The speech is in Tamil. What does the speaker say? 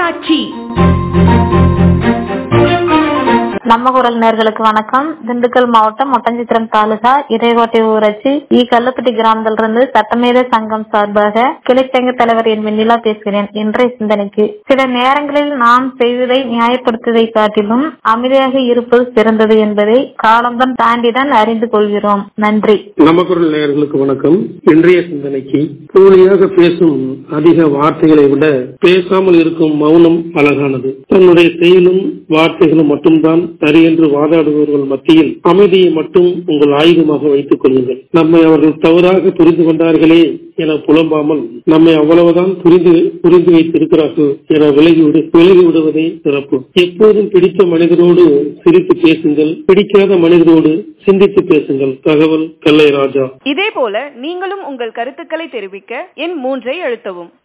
ஊராட்சி நம்ம குரல் நேர்களுக்கு வணக்கம் திண்டுக்கல் மாவட்டம் ஒட்டஞ்சித்திரம் தாலுகா இறைகோட்டை ஊராட்சி இ கல்லுப்பட்டி கிராமத்திலிருந்து சட்டமேத சங்கம் சார்பாக கிளைச்சங்க தலைவர் என் வெண்ணிலா பேசுகிறேன் இன்றைய சிந்தனைக்கு சில நேரங்களில் நாம் செய்வதை நியாயப்படுத்துவதை காட்டிலும் அமைதியாக இருப்பது சிறந்தது என்பதை காலம்தான் தாண்டிதான் அறிந்து கொள்கிறோம் நன்றி நமக்குரல் நேயர்களுக்கு வணக்கம் இன்றைய சிந்தனைக்கு போலியாக பேசும் அதிக வார்த்தைகளை விட பேசாமல் இருக்கும் மௌனம் அழகானது தன்னுடைய செயலும் வார்த்தைகளும் மட்டும்தான் சரி என்று வாதாடுபவர்கள் மத்தியில் அமைதியை மட்டும் உங்கள் ஆயுதமாக வைத்துக் கொள்ளுங்கள் நம்மை அவர்கள் தவறாக புரிந்து கொண்டார்களே என புலம்பாமல் நம்மை அவ்வளவுதான் புரிந்து புரிந்து வைத்திருக்கிறார்கள் என விலகிவிடு விலகி விடுவதே சிறப்பு எப்போதும் பிடித்த மனிதரோடு சிரித்து பேசுங்கள் பிடிக்காத மனிதரோடு சிந்தித்து பேசுங்கள் தகவல் கல்லை ராஜா இதே போல நீங்களும் உங்கள் கருத்துக்களை தெரிவிக்க எண் மூன்றை அழுத்தவும்